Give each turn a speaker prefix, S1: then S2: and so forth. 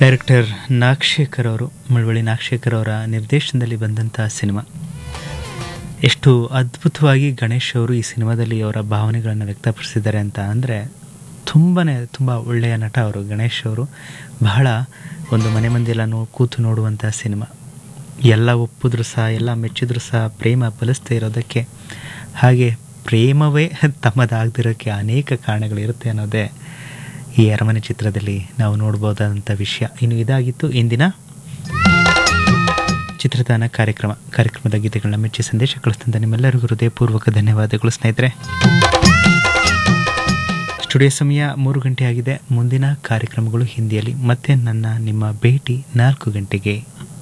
S1: director Nagashekar ಅವರು ಮಳವಳ್ಳಿ ನಾಗಶೇಖರ್ ಅವರ ನಿರ್ದೇಶನದಲ್ಲಿ ಬಂದಂತಹ ಸಿನಿಮಾ ಎಷ್ಟು ಅದ್ಭುತವಾಗಿ ಗಣೇಶ್ ಅವರು ಈ ಸಿನಿಮಾದಲ್ಲಿ ಅವರ ಭಾವನೆಗಳನ್ನು ವ್ಯಕ್ತಪಡಿಸಿದ್ದಾರೆ ಅಂತ ಅಂದರೆ ತುಂಬಾ ತುಂಬ ಒಳ್ಳೆಯ ನಟ ಅವರು ಗಣೇಶ್ ಅವರು ಬಹಳ ಒಂದು ಮನೆ ಮಂದಿಯೆಲ್ಲ ನೋ ಕೂತು ನೋಡುವಂಥ ಸಿನಿಮಾ ಎಲ್ಲ ಒಪ್ಪಿದ್ರು ಸಹ ಎಲ್ಲ ಮೆಚ್ಚಿದ್ರು ಸಹ ಪ್ರೇಮ ಬಲಿಸ್ತಾ ಇರೋದಕ್ಕೆ ಹಾಗೆ ಪ್ರೇಮವೇ ತಮ್ಮದಾಗದಿರೋಕ್ಕೆ ಅನೇಕ ಕಾರಣಗಳಿರುತ್ತೆ ಅನ್ನೋದೇ ಈ ಅರಮನೆ ಚಿತ್ರದಲ್ಲಿ ನಾವು ನೋಡ್ಬೋದಾದಂಥ ವಿಷಯ ಇನ್ನು ಇದಾಗಿತ್ತು ಇಂದಿನ ಚಿತ್ರದಾನ ಕಾರ್ಯಕ್ರಮ ಕಾರ್ಯಕ್ರಮದ ಗೀತೆಗಳನ್ನ ಮೆಚ್ಚಿ ಸಂದೇಶ ಕಳಿಸ್ತಂತ ನಿಮ್ಮೆಲ್ಲರಿಗೂ ಹೃದಯಪೂರ್ವಕ ಧನ್ಯವಾದಗಳು ಸ್ನೇಹಿತರೆ ಸ್ಟುಡಿಯೋ ಸಮಯ ಮೂರು ಗಂಟೆ ಆಗಿದೆ ಮುಂದಿನ ಕಾರ್ಯಕ್ರಮಗಳು ಹಿಂದಿಯಲ್ಲಿ ಮತ್ತೆ ನನ್ನ ನಿಮ್ಮ ಭೇಟಿ ನಾಲ್ಕು ಗಂಟೆಗೆ